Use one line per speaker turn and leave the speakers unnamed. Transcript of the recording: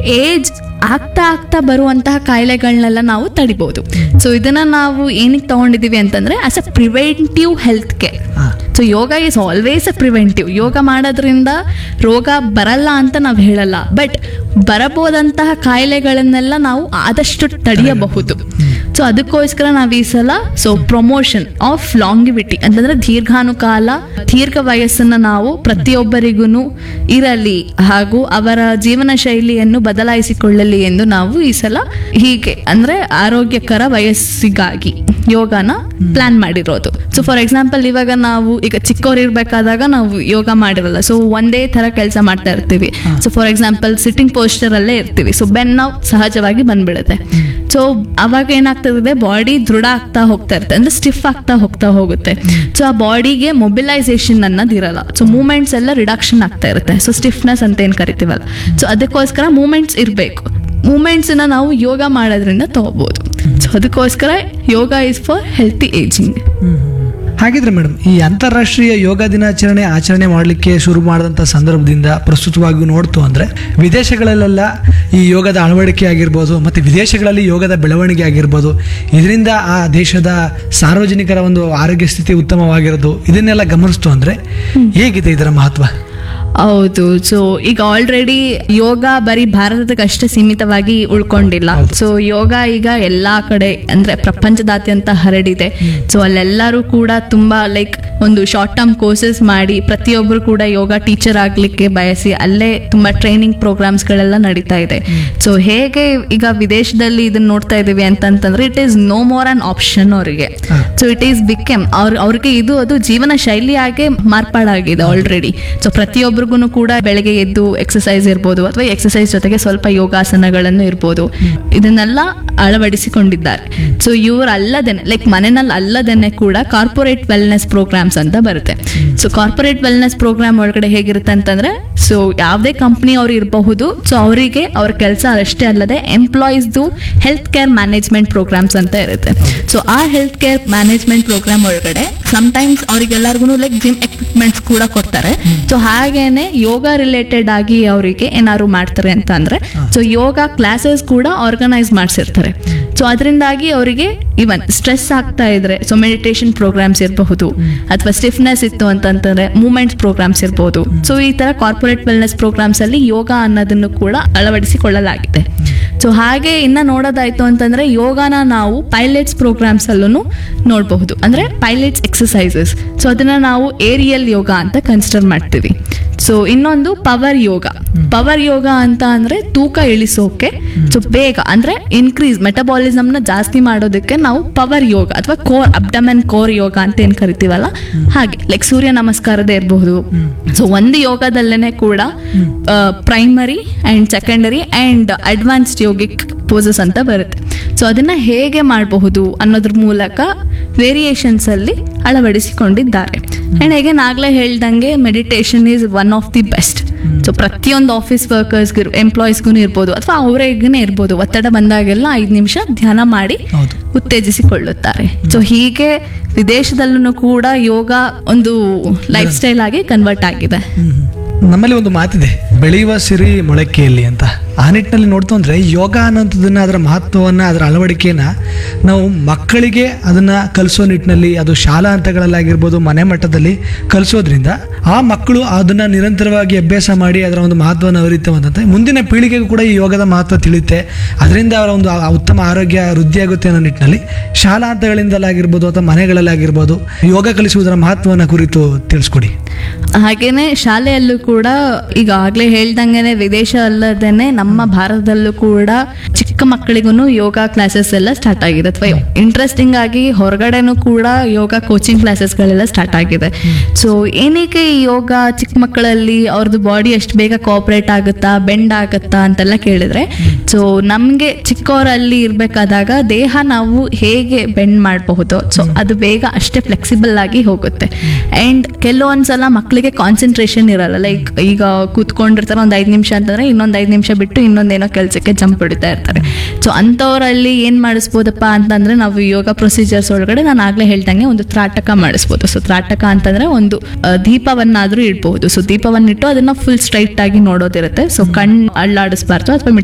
Age ಆಗ್ತಾ ಆಗ್ತಾ ಬರುವಂತಹ ಕಾಯಿಲೆಗಳನ್ನೆಲ್ಲ ನಾವು ತಡಿಬಹುದು ಸೊ ಇದನ್ನ ನಾವು ಏನಕ್ಕೆ ತಗೊಂಡಿದೀವಿ ಅಂತಂದ್ರೆ as a preventive health care
ಹಾ.
So yoga is always a preventive ಯೋಗ ಮಾಡೋದ್ರಿಂದ ರೋಗ ಬರಲ್ಲ ಅಂತ ನಾವು ಹೇಳಲ್ಲ ಬಟ್ ಬರಬಹುದಂತಹ ಕಾಯಿಲೆಗಳನ್ನೆಲ್ಲ ನಾವು ಆದಷ್ಟು ತಡೆಯಬಹುದು ಸೊ ಅದಕ್ಕೋಸ್ಕರ ನಾವು ಈ ಸಲ ಸೊ ಪ್ರಮೋಷನ್ ಆಫ್ ಲಾಂಗಿವಿಟಿ ಅಂತಂದ್ರೆ ದೀರ್ಘಾನುಕಾಲ ದೀರ್ಘ ವಯಸ್ಸನ್ನ ನಾವು ಪ್ರತಿಯೊಬ್ಬರಿಗೂ ಇರಲಿ ಹಾಗೂ ಅವರ ಜೀವನ ಶೈಲಿಯನ್ನು ಬದಲಾಯಿಸಿಕೊಳ್ಳಲಿ ಎಂದು ನಾವು ಈ ಸಲ ಹೀಗೆ ಅಂದ್ರೆ ಆರೋಗ್ಯಕರ ವಯಸ್ಸಿಗಾಗಿ ಯೋಗನ ಪ್ಲಾನ್ ಮಾಡಿರೋದು ಸೊ ಫಾರ್ ಎಕ್ಸಾಂಪಲ್ ಇವಾಗ ನಾವು ಈಗ ಚಿಕ್ಕವ್ರು ಇರ್ಬೇಕಾದಾಗ ನಾವು ಯೋಗ ಮಾಡಿರಲ್ಲ ಸೊ ಒಂದೇ ತರ ಕೆಲಸ ಮಾಡ್ತಾ ಇರ್ತೀವಿ so for example sitting posture ಅಲ್ಲೇ ಇರ್ತೀವಿ ಸೊ ಬೆನ್ ನಾವು ಸಹಜವಾಗಿ ಬಂದ್ಬಿಡುತ್ತೆ ಸೊ ಅವಾಗ ಏನಾಗ್ತದೆ ಬಾಡಿ ದೃಢ ಆಗ್ತಾ ಹೋಗ್ತಾ ಇರುತ್ತೆ ಅಂದ್ರೆ ಸ್ಟಿಫ್ ಆಗ್ತಾ ಹೋಗ್ತಾ ಹೋಗುತ್ತೆ ಸೊ ಆ ಬಾಡಿಗೆ ಮೊಬಿಲೈಸೇಷನ್ ಅನ್ನೋದಿರಲ್ಲ ಸೊ ಮೂಮೆಂಟ್ಸ್ ಎಲ್ಲ ರಿಡಕ್ಷನ್ ಆಗ್ತಾ ಇರುತ್ತೆ ಸೊ ಸ್ಟಿಫ್ನೆಸ್ ಅಂತ ಏನ್ ಕರಿತೀವಲ್ಲ ಸೊ ಅದಕ್ಕೋಸ್ಕರ ಮೂಮೆಂಟ್ಸ್ ಇರಬೇಕು ಮೂಮೆಂಟ್ಸ್ನ ನಾವು ಯೋಗ ಮಾಡೋದ್ರಿಂದ ತಗೋಬಹುದು ಸೊ ಅದಕ್ಕೋಸ್ಕರ yoga is for healthy ageing
ಹಾಗಿದ್ರೆ ಮೇಡಮ್ ಈ ಅಂತಾರಾಷ್ಟ್ರೀಯ ಯೋಗ ದಿನಾಚರಣೆ ಆಚರಣೆ ಮಾಡಲಿಕ್ಕೆ ಶುರು ಮಾಡಿದಂಥ ಸಂದರ್ಭದಿಂದ ಪ್ರಸ್ತುತವಾಗಿ ನೋಡ್ತು ಅಂದರೆ ವಿದೇಶಗಳಲ್ಲೆಲ್ಲ ಈ ಯೋಗದ ಅಳವಡಿಕೆ ಆಗಿರ್ಬೋದು ಮತ್ತು ವಿದೇಶಗಳಲ್ಲಿ ಯೋಗದ ಬೆಳವಣಿಗೆ ಆಗಿರ್ಬೋದು ಇದರಿಂದ ಆ ದೇಶದ ಸಾರ್ವಜನಿಕರ ಒಂದು ಆರೋಗ್ಯ ಸ್ಥಿತಿ ಉತ್ತಮವಾಗಿರೋದು ಇದನ್ನೆಲ್ಲ ಗಮನಿಸ್ತು ಅಂದರೆ ಹೇಗಿದೆ ಇದರ ಮಹತ್ವ
ಹೌದು ಸೊ ಈಗ ಆಲ್ರೆಡಿ ಯೋಗ ಬರೀ ಭಾರತಕ್ಕಷ್ಟೇ ಸೀಮಿತವಾಗಿ ಉಳ್ಕೊಂಡಿಲ್ಲ ಸೊ ಯೋಗ ಈಗ ಎಲ್ಲಾ ಕಡೆ ಅಂದ್ರೆ ಪ್ರಪಂಚದಾದ್ಯಂತ ಹರಡಿದೆ ಸೊ ಅಲ್ಲೆಲ್ಲರೂ ಕೂಡ ತುಂಬಾ ಲೈಕ್ ಒಂದು ಶಾರ್ಟ್ ಟರ್ಮ್ ಕೋರ್ಸಸ್ ಮಾಡಿ ಪ್ರತಿಯೊಬ್ಬರು ಕೂಡ ಯೋಗ ಟೀಚರ್ ಆಗ್ಲಿಕ್ಕೆ ಬಯಸಿ ಅಲ್ಲೇ ತುಂಬಾ ಟ್ರೈನಿಂಗ್ ಪ್ರೋಗ್ರಾಮ್ಸ್ ಗಳೆಲ್ಲ ನಡೀತಾ ಇದೆ ಸೊ ಹೇಗೆ ಈಗ ವಿದೇಶದಲ್ಲಿ ಇದನ್ನ ನೋಡ್ತಾ ಇದೀವಿ ಅಂತಂತಂದ್ರೆ it is no more an option ಅವರಿಗೆ
ಹಾ.
ಸೊ ಇಟ್ ಈಸ್ ಬಿಕೆಮ್ ಅವ್ರ ಅವ್ರಿಗೆ ಇದು ಅದು ಜೀವನ ಶೈಲಿಯಾಗೆ ಮಾರ್ಪಾಡಾಗಿದೆ ಆಲ್ರೆಡಿ ಸೊ ಪ್ರತಿಯೊಬ್ಬರಿಗೂ ಕೂಡ ಬೆಳಗ್ಗೆ ಎದ್ದು ಎಕ್ಸಸೈಸ್ ಇರ್ಬೋದು ಅಥವಾ ಎಕ್ಸಸೈಸ್ ಜೊತೆಗೆ ಸ್ವಲ್ಪ ಯೋಗಾಸನಗಳನ್ನು ಇರ್ಬೋದು ಇದನ್ನೆಲ್ಲ ಅಳವಡಿಸಿಕೊಂಡಿದ್ದಾರೆ ಸೊ ಇವ್ರು ಅಲ್ಲದೇನೆ ಲೈಕ್ ಮನೆಯಲ್ಲಿ ಅಲ್ಲದೇನೆ ಕೂಡ ಕಾರ್ಪೊರೇಟ್ ವೆಲ್ನೆಸ್ ಪ್ರೋಗ್ರಾಮ್ಸ್ ಅಂತ ಬರುತ್ತೆ ಸೊ ಕಾರ್ಪೊರೇಟ್ ವೆಲ್ನೆಸ್ ಪ್ರೋಗ್ರಾಮ್ ಒಳಗಡೆ ಹೇಗಿರುತ್ತೆ ಅಂತಂದ್ರೆ ಸೊ ಯಾವುದೇ ಕಂಪ್ನಿ ಅವ್ರು ಇರಬಹುದು ಸೊ ಅವರಿಗೆ ಅವ್ರ ಕೆಲಸ ಅಷ್ಟೇ ಅಲ್ಲದೆ ಎಂಪ್ಲಾಯೀಸ್ದು ಹೆಲ್ತ್ ಕೇರ್ ಮ್ಯಾನೇಜ್ಮೆಂಟ್ ಪ್ರೋಗ್ರಾಮ್ಸ್ ಅಂತ ಇರುತ್ತೆ ಸೊ ಆ ಹೆಲ್ತ್ ಕೇರ್ ಮ್ಯಾನೇಜ್ಮೆಂಟ್ ಪ್ರೋಗ್ರಾಮ್ ಒಳಗಡೆ ಟೈಮ್ಸ್ ಅವ್ರಿಗೆಲ್ಲರಿಗೂ ಲೈಕ್ ಜಿಮ್ ಎಕ್ವಿಪ್ಮೆಂಟ್ಸ್ ಕೂಡ ಕೊಡ್ತಾರೆ ಸೊ ಹಾಗೇನೆ ಯೋಗ ರಿಲೇಟೆಡ್ ಆಗಿ ಅವರಿಗೆ ಏನಾದ್ರು ಮಾಡ್ತಾರೆ ಅಂತ ಅಂದ್ರೆ ಸೊ ಯೋಗ ಕ್ಲಾಸಸ್ ಕೂಡ ಆರ್ಗನೈಸ್ ಮಾಡಿಸಿರ್ತಾರೆ ಸೊ ಅದರಿಂದಾಗಿ ಅವರಿಗೆ ಇವನ್ ಸ್ಟ್ರೆಸ್ ಆಗ್ತಾ ಇದ್ರೆ ಸೊ ಮೆಡಿಟೇಷನ್ ಪ್ರೋಗ್ರಾಮ್ಸ್ ಇರಬಹುದು ಅಥವಾ ಸ್ಟಿಫ್ನೆಸ್ ಇತ್ತು ಅಂತಂತಂದ್ರೆ ಮೂಮೆಂಟ್ಸ್ ಪ್ರೋಗ್ರಾಮ್ಸ್ ಇರ್ಬೋದು ಸೊ ಈ ತರ ಕಾರ್ಪೊರೇಟ್ ವೆಲ್ನೆಸ್ ಪ್ರೋಗ್ರಾಮ್ಸ್ ಅಲ್ಲಿ ಯೋಗ ಅನ್ನೋದನ್ನು ಕೂಡ ಅಳವಡಿಸಿಕೊಳ್ಳಲಾಗಿದೆ ಸೊ ಹಾಗೆ ಇನ್ನ ನೋಡೋದಾಯ್ತು ಅಂತಂದ್ರೆ ಯೋಗನ ನಾವು ಪೈಲಟ್ಸ್ ಪ್ರೋಗ್ರಾಮ್ಸ್ ಅಲ್ಲೂ ನೋಡಬಹುದು ಅಂದ್ರೆ ಪೈಲಟ್ಸ್ ಎಕ್ಸಸೈಸಸ್ ಸೊ ಅದನ್ನ ನಾವು ಏರಿಯಲ್ ಯೋಗ ಅಂತ ಕನ್ಸಿಡರ್ ಮಾಡ್ತೀವಿ ಸೊ ಇನ್ನೊಂದು ಪವರ್ ಯೋಗ ಪವರ್ ಯೋಗ ಅಂತ ಅಂದ್ರೆ ತೂಕ ಇಳಿಸೋಕೆ ಸೊ ಬೇಗ ಅಂದ್ರೆ ಇನ್ಕ್ರೀಸ್ ಮೆಟಬಾಲಿಸಮ್ನ ಜಾಸ್ತಿ ಮಾಡೋದಕ್ಕೆ ನಾವು ಪವರ್ ಯೋಗ ಅಥವಾ ಕೋರ್ ಅಬ್ಡಮನ್ ಕೋರ್ ಯೋಗ ಅಂತ ಏನ್ ಕರಿತೀವಲ್ಲ ಹಾಗೆ ಲೈಕ್ ಸೂರ್ಯ ನಮಸ್ಕಾರದೇ ಇರಬಹುದು ಸೊ ಒಂದು ಯೋಗದಲ್ಲೇನೆ ಕೂಡ primary and secondary and advanced yogic poses ಅಂತ ಬರುತ್ತೆ ಸೊ ಅದನ್ನ ಹೇಗೆ ಮಾಡಬಹುದು ಅನ್ನೋದ್ರ ಮೂಲಕ ವೇರಿಯೇಷನ್ಸ್ ಅಲ್ಲಿ ಅಳವಡಿಸಿಕೊಂಡಿದ್ದಾರೆ ಅಂಡ್ ಹೇಗೆ ನಾಗ್ಲೇ ಹೇಳ್ದಂಗೆ meditation is one of the best so ಪ್ರತಿಯೊಂದು ಆಫೀಸ್ ವರ್ಕರ್ಸ್ಗೂ ಎಂಪ್ಲಾಯೀಸ್ಗೂ ಇರ್ಬೋದು ಅಥವಾ ಅವರಿಗೇ ಇರ್ಬೋದು ಒತ್ತಡ ಬಂದಾಗೆಲ್ಲ ಐದು ನಿಮಿಷ ಧ್ಯಾನ ಮಾಡಿ
ಹೌದು
ಉತ್ತೇಜಿಸಿಕೊಳ್ಳುತ್ತಾರೆ ಸೊ ಹೀಗೆ ವಿದೇಶದಲ್ಲೂ ಕೂಡ ಯೋಗ ಒಂದು ಲೈಫ್ ಸ್ಟೈಲ್ ಆಗಿ ಕನ್ವರ್ಟ್ ಆಗಿದೆ
ನಮ್ಮಲ್ಲಿ ಒಂದು ಮಾತಿದೆ ಬೆಳೆಯುವ ಸಿರಿ ಮೊಳಕೆಯಲ್ಲಿ ಅಂತ ಆ ನಿಟ್ಟಿನಲ್ಲಿ ನೋಡ್ತು ಅಂದರೆ ಯೋಗ ಅನ್ನೋಂಥದ್ದನ್ನು ಅದರ ಮಹತ್ವವನ್ನು ಅದರ ಅಳವಡಿಕೆಯನ್ನು ನಾವು ಮಕ್ಕಳಿಗೆ ಅದನ್ನು ಕಲಿಸೋ ನಿಟ್ಟಿನಲ್ಲಿ ಅದು ಶಾಲಾ ಹಂತಗಳಲ್ಲಾಗಿರ್ಬೋದು ಮನೆ ಮಟ್ಟದಲ್ಲಿ ಕಲಿಸೋದ್ರಿಂದ ಆ ಮಕ್ಕಳು ಅದನ್ನು ನಿರಂತರವಾಗಿ ಅಭ್ಯಾಸ ಮಾಡಿ ಅದರ ಒಂದು ಮಹತ್ವವನ್ನು ಅರಿತು ಅಂತಂತೆ ಮುಂದಿನ ಪೀಳಿಗೆಗೂ ಕೂಡ ಈ ಯೋಗದ ಮಹತ್ವ ತಿಳಿಯುತ್ತೆ ಅದರಿಂದ ಅವರ ಒಂದು ಆ- ಉತ್ತಮ ಆರೋಗ್ಯ ವೃದ್ಧಿಯಾಗುತ್ತೆ ಅನ್ನೋ ನಿಟ್ಟಿನಲ್ಲಿ ಶಾಲಾ ಹಂತಗಳಿಂದಲಾಗಿರ್ಬೋದು ಅಥವಾ ಮನೆಗಳಲ್ಲಾಗಿರ್ಬೋದು ಯೋಗ ಕಲಿಸುವುದರ ಮಹತ್ವವನ್ನು ಕುರಿತು ತಿಳಿಸ್ಕೊಡಿ
ಹಾಗೇನೆ ಶಾಲೆಯಲ್ಲೂ ಕೂಡ ಈಗ ಆಗ್ಲೇ ಹೇಳ್ದಂಗೆನೆ ವಿದೇಶ ಅಲ್ಲದೇನೆ ನಮ್ಮ ಭಾರತದಲ್ಲೂ ಕೂಡ ಚಿಕ್ಕ ಮಕ್ಕಳಿಗೂ ಯೋಗ ಕ್ಲಾಸಸ್ ಎಲ್ಲ ಸ್ಟಾರ್ಟ್ ಆಗಿದೆ ಅಥವಾ ಇಂಟ್ರೆಸ್ಟಿಂಗ್ ಆಗಿ ಹೊರಗಡೆನೂ ಕೂಡ ಯೋಗ ಕೋಚಿಂಗ್ ಕ್ಲಾಸಸ್ಗಳೆಲ್ಲ ಸ್ಟಾರ್ಟ್ ಆಗಿದೆ ಸೊ ಏನಕ್ಕೆ ಈ ಯೋಗ ಚಿಕ್ಕ ಮಕ್ಕಳಲ್ಲಿ ಅವ್ರದ್ದು ಬಾಡಿ ಎಷ್ಟು ಬೇಗ ಕೋಆಪರೇಟ್ ಆಗುತ್ತಾ ಬೆಂಡ್ ಆಗುತ್ತಾ ಅಂತೆಲ್ಲ ಕೇಳಿದ್ರೆ ಸೊ ನಮಗೆ ಚಿಕ್ಕವರಲ್ಲಿ ಇರಬೇಕಾದಾಗ ದೇಹ ನಾವು ಹೇಗೆ ಬೆಂಡ್ ಮಾಡಬಹುದು ಸೊ ಅದು ಬೇಗ ಅಷ್ಟೇ ಫ್ಲೆಕ್ಸಿಬಲ್ ಆಗಿ ಹೋಗುತ್ತೆ ಅಂಡ್ ಕೆಲವೊಂದ್ಸಲ ಮಕ್ಕಳಿಗೆ ಕಾನ್ಸಂಟ್ರೇಷನ್ ಇರಲ್ಲ ಲೈಕ್ ಈಗ ಕೂತ್ಕೊಂಡಿರ್ತಾರೆ ಒಂದು ಐದು ನಿಮಿಷ ಅಂತಂದ್ರೆ ಇನ್ನೊಂದು ಐದು ನಿಮಿಷ ಬಿಟ್ಟು ಇನ್ನೊಂದೇನೋ ಕೆಲಸಕ್ಕೆ ಜಂಪ್ ಬಿಡ್ತಾ ಇರ್ತಾರೆ ಸೊ ಅಂಥವರಲ್ಲಿ ಏನು ಮಾಡಿಸ್ಬೋದಪ್ಪ ಅಂತಂದ್ರೆ ನಾವು ಯೋಗ ಪ್ರೊಸೀಜರ್ಸ್ ಒಳಗಡೆ ನಾನು ಆಗ್ಲೇ ಹೇಳ್ದಂಗೆ ಒಂದು ತ್ರಾಟಕ ಮಾಡಿಸ್ಬೋದು ಸೊ ತ್ರಾಟಕ ಅಂತಂದ್ರೆ ಒಂದು ಆ, ದೀಪವನ್ನಾದ್ರೂ ಇಡ್ಬಹುದು ಸೊ ದೀಪವನ್ನಿಟ್ಟು ಅದನ್ನ ಫುಲ್ ಸ್ಟ್ರೈಟ್ ಆಗಿ ನೋಡೋದಿರುತ್ತೆ ಸೊ ಕಣ್ಣು ಅಳ್ಳಾಡಿಸ್ಬಾರ್ದು ಅಥವಾ